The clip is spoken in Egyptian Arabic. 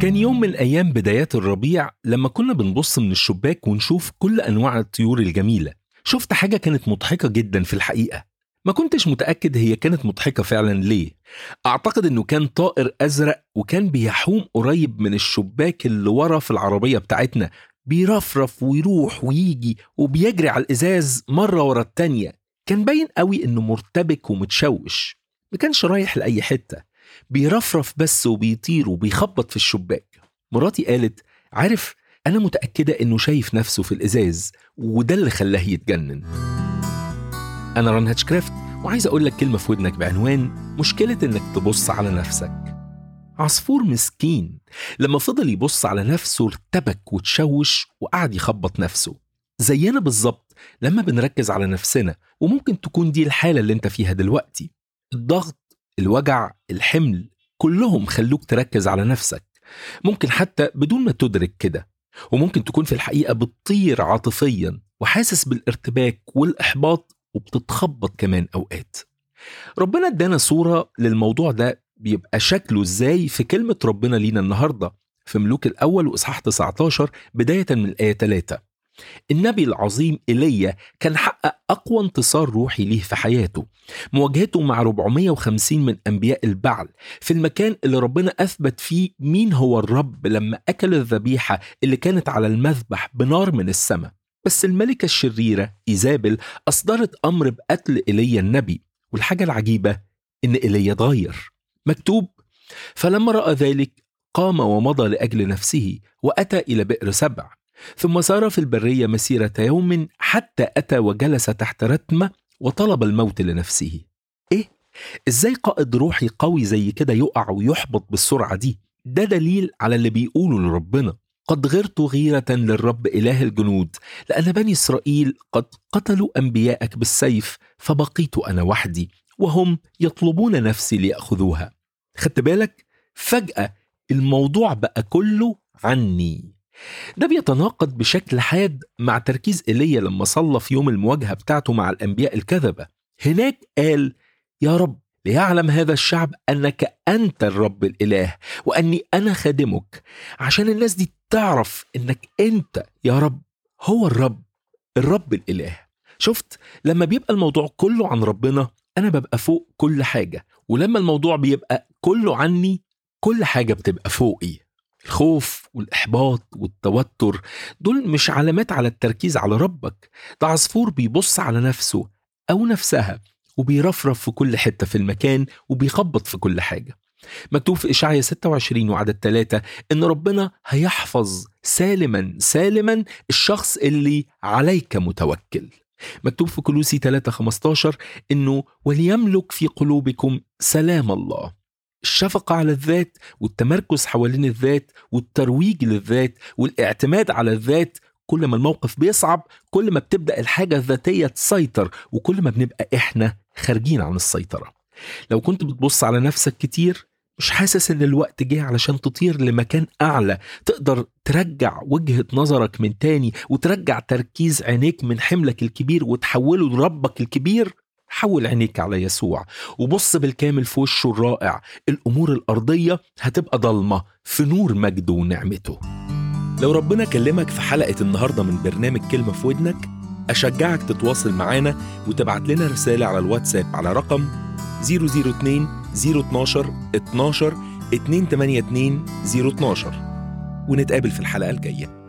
كان يوم من أيام بدايات الربيع لما كنا بنبص من الشباك ونشوف كل أنواع الطيور الجميلة شفت حاجة كانت مضحكة جدا في الحقيقة ما كنتش متأكد هي كانت مضحكة فعلا ليه أعتقد أنه كان طائر أزرق وكان بيحوم قريب من الشباك اللي ورا في العربية بتاعتنا بيرفرف ويروح ويجي وبيجري على الإزاز مرة ورا التانية كان باين قوي إنه مرتبك ومتشوش ما كانش رايح لأي حتة بيرفرف بس وبيطير وبيخبط في الشباك مراتي قالت عارف أنا متأكدة إنه شايف نفسه في الإزاز وده اللي خلاه يتجنن أنا ران هاتشكرافت وعايز أقول لك كلمة في ودنك بعنوان مشكلة إنك تبص على نفسك عصفور مسكين لما فضل يبص على نفسه ارتبك وتشوش وقعد يخبط نفسه زينا بالظبط لما بنركز على نفسنا وممكن تكون دي الحالة اللي انت فيها دلوقتي الضغط الوجع الحمل كلهم خلوك تركز على نفسك ممكن حتى بدون ما تدرك كده وممكن تكون في الحقيقة بتطير عاطفيا وحاسس بالارتباك والإحباط وبتتخبط كمان أوقات ربنا ادانا صورة للموضوع ده بيبقى شكله ازاي في كلمة ربنا لينا النهاردة في ملوك الأول وإصحاح 19 بداية من الآية 3 النبي العظيم إيليا كان حقق أقوى انتصار روحي ليه في حياته مواجهته مع 450 من أنبياء البعل في المكان اللي ربنا أثبت فيه مين هو الرب لما أكل الذبيحة اللي كانت على المذبح بنار من السماء بس الملكة الشريرة إيزابل أصدرت أمر بقتل إيليا النبي والحاجة العجيبة إن إيليا اتغير مكتوب فلما رأى ذلك قام ومضى لأجل نفسه وأتى إلى بئر سبع ثم سار في البرية مسيرة يوم حتى أتى وجلس تحت رتمة وطلب الموت لنفسه إيه؟ إزاي قائد روحي قوي زي كده يقع ويحبط بالسرعة دي؟ ده دليل على اللي بيقوله لربنا قد غرت غيرة للرب إله الجنود لأن بني إسرائيل قد قتلوا أنبياءك بالسيف فبقيت أنا وحدي وهم يطلبون نفسي ليأخذوها خدت بالك؟ فجأة الموضوع بقى كله عني ده بيتناقض بشكل حاد مع تركيز ايليا لما صلى في يوم المواجهة بتاعته مع الأنبياء الكذبة هناك قال يا رب ليعلم هذا الشعب أنك أنت الرب الإله وأني أنا خادمك عشان الناس دي تعرف أنك أنت يا رب هو الرب الرب الإله شفت لما بيبقى الموضوع كله عن ربنا أنا ببقى فوق كل حاجة ولما الموضوع بيبقى كله عني كل حاجة بتبقى فوقي الخوف والإحباط والتوتر دول مش علامات على التركيز على ربك ده عصفور بيبص على نفسه أو نفسها وبيرفرف في كل حتة في المكان وبيخبط في كل حاجة مكتوب في إشعيا 26 وعدد 3 إن ربنا هيحفظ سالما سالما الشخص اللي عليك متوكل مكتوب في كلوسي 3 15 إنه وليملك في قلوبكم سلام الله الشفقة على الذات والتمركز حوالين الذات والترويج للذات والاعتماد على الذات كل ما الموقف بيصعب كل ما بتبدأ الحاجة الذاتية تسيطر وكل ما بنبقى إحنا خارجين عن السيطرة لو كنت بتبص على نفسك كتير مش حاسس ان الوقت جه علشان تطير لمكان اعلى تقدر ترجع وجهة نظرك من تاني وترجع تركيز عينيك من حملك الكبير وتحوله لربك الكبير حول عينيك على يسوع وبص بالكامل في وشه الرائع الامور الارضيه هتبقى ضلمه في نور مجده ونعمته لو ربنا كلمك في حلقه النهارده من برنامج كلمه في ودنك اشجعك تتواصل معانا وتبعت لنا رساله على الواتساب على رقم 002 012 12 282 012 ونتقابل في الحلقه الجايه